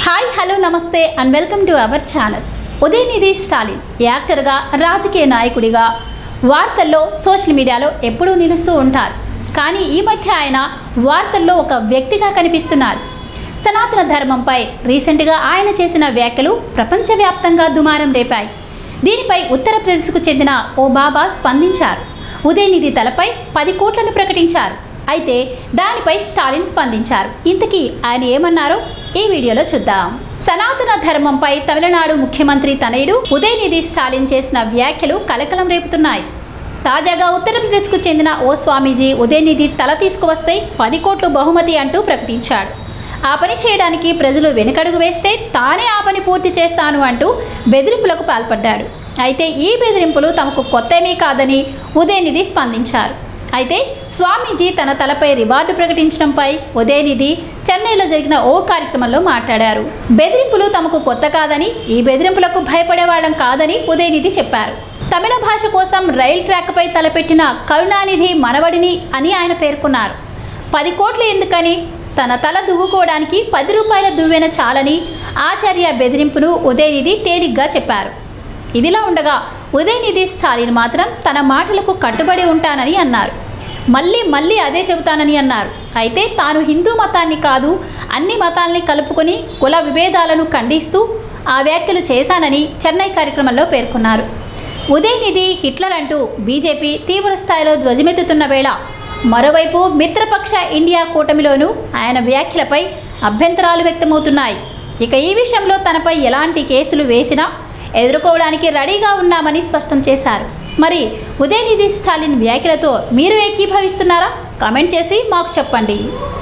hi hello namaste and welcome to our channel Udhayanidhi Stalin యాక్టర్గా రాజకీయ నాయకుడిగా వార్తల్లో సోషల్ మీడియాలో ఎప్పుడూ నిలుస్తూ ఉంటారు కానీ ఈ మధ్య ఆయన వార్తల్లో ఒక వ్యక్తిగా కనిపిస్తున్నారు సనాతన ధర్మంపై రీసెంట్గా ఆయన చేసిన వ్యాఖ్యలు ప్రపంచవ్యాప్తంగా దుమారం రేపాయి దీనిపై ఉత్తరప్రదేశ్కు చెందిన ఓ బాబా స్పందించారు ఉదయనిధి తలపై పది కోట్లను ప్రకటించారు అయితే దానిపై స్టాలిన్ స్పందించారు ఇంతకీ ఆయన ఏమన్నారో ఈ వీడియోలో చూద్దాం సనాతన ధర్మంపై తమిళనాడు ముఖ్యమంత్రి తనయుడు ఉదయనిధి స్టాలిన్ చేసిన వ్యాఖ్యలు కలకలం రేపుతున్నాయి తాజాగా ఉత్తరప్రదేశ్కు చెందిన ఓ స్వామీజీ ఉదయనిధి తల తీసుకువస్తే పది కోట్లు బహుమతి అంటూ ప్రకటించాడు ఆ పని చేయడానికి ప్రజలు వెనుకడుగు వేస్తే తానే ఆ పని పూర్తి చేస్తాను అంటూ బెదిరింపులకు పాల్పడ్డాడు అయితే ఈ బెదిరింపులు తమకు కొత్తమీ కాదని ఉదయనిధి స్పందించారు అయితే స్వామీజీ తన తలపై రివార్డు ప్రకటించడంపై ఉదయనిధి చెన్నైలో జరిగిన ఓ కార్యక్రమంలో మాట్లాడారు బెదిరింపులు తమకు కొత్త కాదని ఈ బెదిరింపులకు భయపడే వాళ్ళం కాదని ఉదయనిధి చెప్పారు తమిళ భాష కోసం రైల్ ట్రాక్పై తలపెట్టిన కరుణానిధి మనవడిని అని ఆయన పేర్కొన్నారు పది కోట్లు ఎందుకని తన తల దువ్వుకోవడానికి పది రూపాయల దువ్వెన చాలని ఆచార్య బెదిరింపును ఉదయనిధి తేలిగ్గా చెప్పారు ఇదిలా ఉండగా ఉదయనిధి స్టాలిన్ మాత్రం తన మాటలకు కట్టుబడి ఉంటానని అన్నారు మళ్ళీ మళ్ళీ అదే చెబుతానని అన్నారు అయితే తాను హిందూ మతాన్ని కాదు అన్ని మతాల్ని కలుపుకొని కుల విభేదాలను ఖండిస్తూ ఆ వ్యాఖ్యలు చేశానని చెన్నై కార్యక్రమంలో పేర్కొన్నారు ఉదయనిధి హిట్లర్ అంటూ బీజేపీ తీవ్ర స్థాయిలో ధ్వజమెత్తుతున్న వేళ మరోవైపు మిత్రపక్ష ఇండియా కూటమిలోనూ ఆయన వ్యాఖ్యలపై అభ్యంతరాలు వ్యక్తమవుతున్నాయి ఇక ఈ విషయంలో తనపై ఎలాంటి కేసులు వేసినా ఎదుర్కోవడానికి రెడీగా ఉన్నామని స్పష్టం చేశారు మరి ఉదయనిధి స్టాలిన్ వ్యాఖ్యలతో మీరు ఏకీభవిస్తున్నారా కామెంట్ చేసి మాకు చెప్పండి